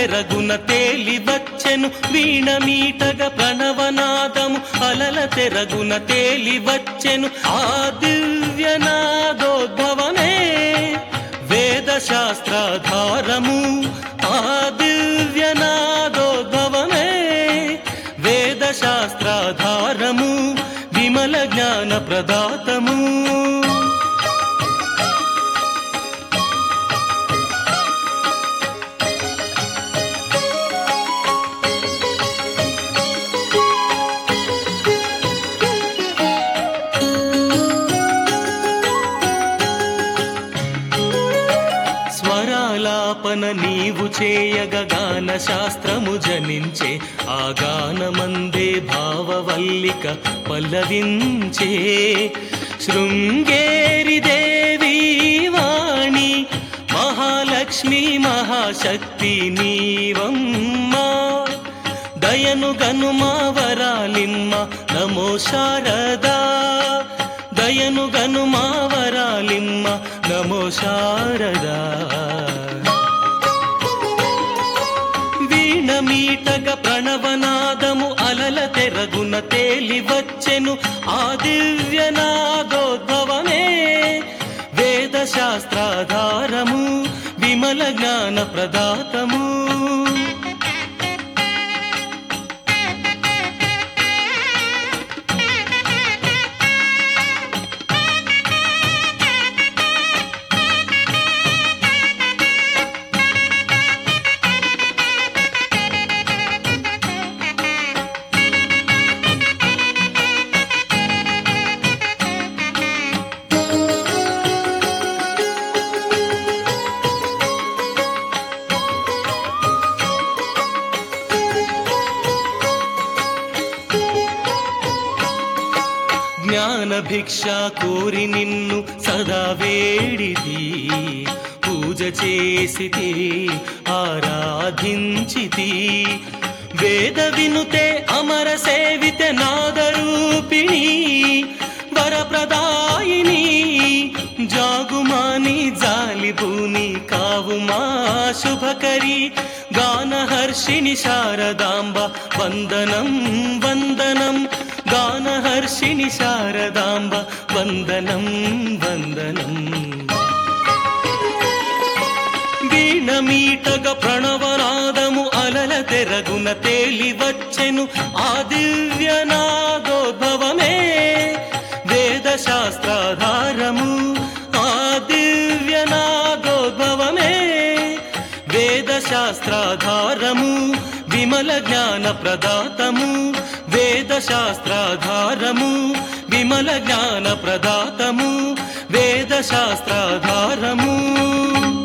తెరగున తేలి వచ్చెను వీణ మీటగ ప్రణవనాదము అలల తెరగున తేలి వచ్చెను ఆ దివ్యనాదోద్భవమే వేద శాస్త్రాధారము ఆ దివ్యనాదోద్భవమే వేద శాస్త్రాధారము విమల జ్ఞాన ప్రదాతము స్వరాలాపన నీవు చేయగ గాన శాస్త్రము జనించే ఆ గానమందే భావవల్లిక పల్లవించే శృంగేరి దేవి వాణి మహాలక్ష్మి మహాశక్తి నీవమ్మా దయను గనుమా వరాలిమ్మ నమో శారదా దయను గనుమా వరాలిమ్మ నమో శారదా వీణ మీటగ ప్రణవనాదము అలల తెరగున తేలి వచ్చెను ఆ దివ్యనాదోద్భవమే వేద శాస్త్రాధారము విమల జ్ఞాన ప్రదాతము జ్ఞాన భిక్ష కోరి నిన్ను సదా వేడిది పూజ చేసితి ఆరాధించితి వేద వినుతే అమర సేవితే నాదరూపిణి వరప్రదాయిని జాగుమాని జాలిభూని కావుమా శుభకరి గానహర్షిణి శారదాంబ వందనం వందనం గానహర్షిణి శారదాంబ వందనం వందనం వీణమీటగ ప్రణవనాదము అలల తెరగున తేలి వచ్చెను ఆ దివ్యనాదోద్భవమే వేద శాస్త్రాధారము ఆ దివ్యనాదోద్భవమే వేద శాస్త్రాధారము విమల జ్ఞాన ప్రదాతము వేద శాస్త్రాధారము విమల జ్ఞాన ప్రదాతము వేద శాస్త్రాధారము